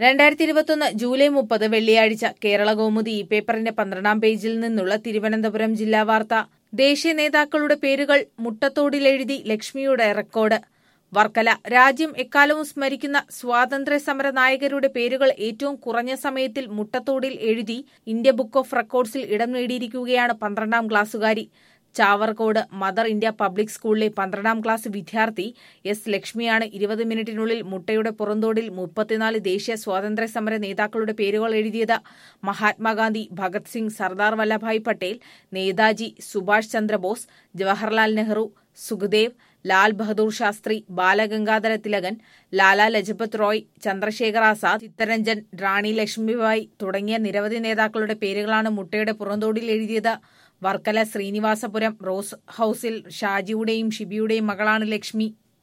രണ്ടായിരത്തി ഇരുപത്തൊന്ന് ജൂലൈ മുപ്പത് വെള്ളിയാഴ്ച കേരള കൗമുദി ഈ പേപ്പറിന്റെ പന്ത്രണ്ടാം പേജിൽ നിന്നുള്ള തിരുവനന്തപുരം ജില്ലാ വാർത്ത ദേശീയ നേതാക്കളുടെ പേരുകൾ മുട്ടത്തോടിലെഴുതി ലക്ഷ്മിയുടെ റെക്കോർഡ് വർക്കല രാജ്യം എക്കാലവും സ്മരിക്കുന്ന സ്വാതന്ത്ര്യ സമര നായകരുടെ പേരുകൾ ഏറ്റവും കുറഞ്ഞ സമയത്തിൽ മുട്ടത്തോടിൽ എഴുതി ഇന്ത്യ ബുക്ക് ഓഫ് റെക്കോർഡ്സിൽ ഇടം നേടിയിരിക്കുകയാണ് പന്ത്രണ്ടാം ക്ലാസ്സുകാരി ചാവർകോട് മദർ ഇന്ത്യ പബ്ലിക് സ്കൂളിലെ പന്ത്രണ്ടാം ക്ലാസ് വിദ്യാർത്ഥി എസ് ലക്ഷ്മിയാണ് ഇരുപത് മിനിറ്റിനുള്ളിൽ മുട്ടയുടെ പുറന്തോടിൽ മുപ്പത്തിനാല് ദേശീയ സ്വാതന്ത്ര്യ സമര നേതാക്കളുടെ പേരുകൾ എഴുതിയത് മഹാത്മാഗാന്ധി ഭഗത് സിംഗ് സർദാർ വല്ലഭായ് പട്ടേൽ നേതാജി സുഭാഷ് ചന്ദ്രബോസ് ജവഹർലാൽ നെഹ്റു സുഖദേവ് ലാൽ ബഹദൂർ ശാസ്ത്രി ബാലഗംഗാധര തിലകൻ ലാലാ ലജപത് റോയ് ചന്ദ്രശേഖർ ആസാദ് ചിത്തരഞ്ജൻ റാണി ലക്ഷ്മിബായി തുടങ്ങിയ നിരവധി നേതാക്കളുടെ പേരുകളാണ് മുട്ടയുടെ പുറന്തോടിൽ എഴുതിയത് വർക്കല ശ്രീനിവാസപുരം റോസ് ഹൌസിൽ ഷാജിയുടെയും ഷിബിയുടെയും മകളാണ് ലക്ഷ്മി